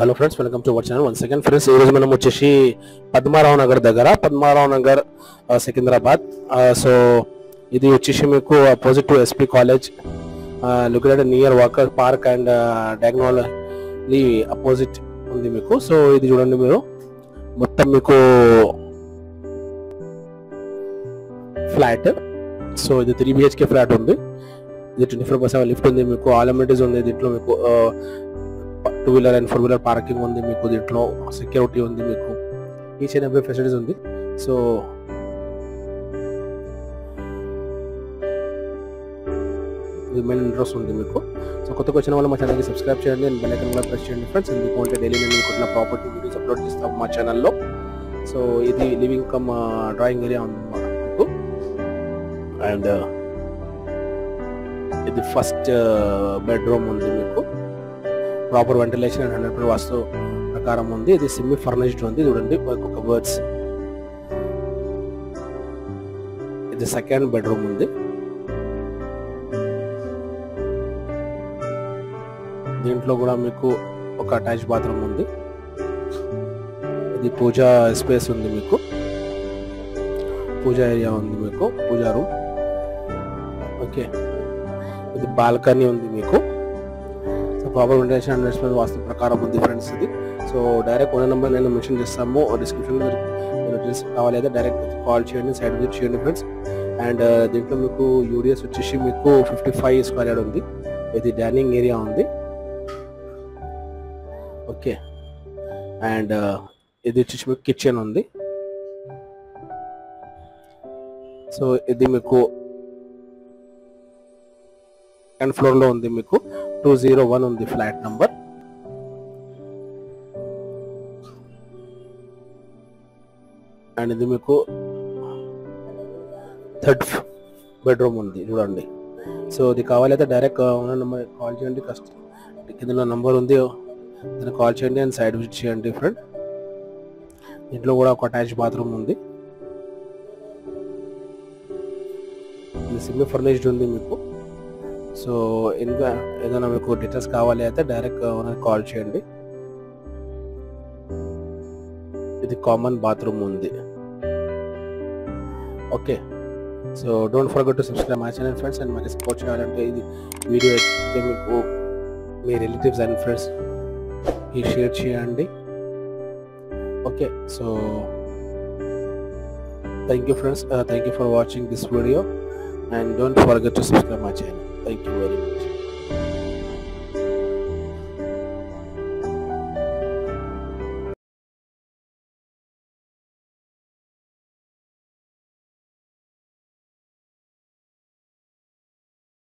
hello friends welcome to our channel one second friends ఈ రోజు మనం వచ్చేసి పద్మారావు నగర్ దగ్గర పద్మారావు నగర్ ఆ, సికింద్రాబాద్ సో ఇది వచ్చేసి మీకు opposite to SP college located near Walker Park and diagonally opposite ఉంది మీకు సో ఇది చూడండి మీరు మొత్తం మీకు ఫ్లాట్ సో ఇది త్రీ బిహెచ్కే ఫ్లాట్ ఉంది ఇది ట్వంటీ ఫోర్ పర్సెంట్ లిఫ్ట్ ఉంది మీకు ఆల్ అమ్యూనిటీస్ ఉంది దీంట్లో మీకు two wheeler and four wheeler parking ఉంది మీకు దీంట్లో సెక్యూరిటీ ఉంది మీకు ఈచ్ అండ్ ఎవ్రీ ఫెసిలిటీస్ ఉంది సో ఇది మెయిన్ ఇంట్రెస్ట్ ఉంది మీకు సో కొత్తగా వచ్చిన వాళ్ళు మా ఛానల్కి సబ్స్క్రైబ్ చేయండి అండ్ బెల్ ఐకన్ కూడా ప్రెస్ చేయండి ఫ్రెండ్స్ ఎందుకు అంటే డైలీ నేను మీకు ఇట్లా ప్రాపర్టీ వీడియోస్ అప్లోడ్ చేస్తాం మా ఛానల్లో సో ఇది లివింగ్ కమ్ డ్రాయింగ్ ఏరియా ఉంది అన్నమాట మీకు అండ్ ఇది ఫస్ట్ బెడ్రూమ్ ఉంది మీకు proper ventilation and hundred vastu ప్రకారం ఉంది ఇది సెమీ ఫర్నిష్డ్ ఉంది చూడండి ఒక వర్డ్స్ ఇది సెకండ్ బెడ్రూమ్ ఉంది దీంట్లో కూడా మీకు ఒక అటాచ్ బాత్రూమ్ ఉంది ఇది పూజా స్పేస్ ఉంది మీకు పూజా ఏరియా ఉంది మీకు పూజా రూమ్ ఓకే ఇది బాల్కనీ ఉంది మీకు so proper ventilation and investment vastu ప్రకారం ఉంది ఫ్రెండ్స్ ఇది సో డైరెక్ట్ ఓనర్ నెంబర్ నేను మెన్షన్ చేస్తాము డిస్క్రిప్షన్లో మీరు డీటెయిల్స్ కావాలి అయితే డైరెక్ట్ కాల్ చేయండి సైడ్ విజిట్ చేయండి ఫ్రెండ్స్ అండ్ దీంట్లో మీకు యూడిఎస్ వచ్చేసి మీకు ఫిఫ్టీ ఫైవ్ స్క్వేర్ యార్డ్ ఉంది ఇది డైనింగ్ ఏరియా ఉంది ఓకే అండ్ ఇది వచ్చేసి మీకు కిచెన్ ఉంది సో ఇది మీకు సెకండ్ ఫ్లోర్ లో ఉంది మీకు టూ జీరో వన్ ఉంది ఫ్లాట్ నంబర్ అండ్ ఇది మీకు థర్డ్ బెడ్రూమ్ ఉంది చూడండి సో ఇది కావాలైతే డైరెక్ట్ ఓనర్ నెంబర్ కాల్ చేయండి కష్ట కింద నంబర్ ఉంది దాన్ని కాల్ చేయండి అండ్ సైడ్ విజిట్ చేయండి ఫ్రెండ్ ఇంట్లో కూడా ఒక అటాచ్ బాత్రూమ్ ఉంది ఇది సిమ్మి ఫర్నిష్డ్ ఉంది మీకు సో ఇంకా ఏదైనా మీకు డీటెయిల్స్ కావాలి అయితే డైరెక్ట్ ఓనర్ కాల్ చేయండి ఇది కామన్ బాత్రూమ్ ఉంది okay so don't forget to subscribe my channel friends and మాకు సపోర్ట్ చేయాలంటే ఇది వీడియో అయితే మీకు మీ రిలేటివ్స్ అండ్ ఫ్రెండ్స్ ఈ షేర్ చేయండి okay so thank you friends thank you for watching this video and don't forget to subscribe my channel thank you very much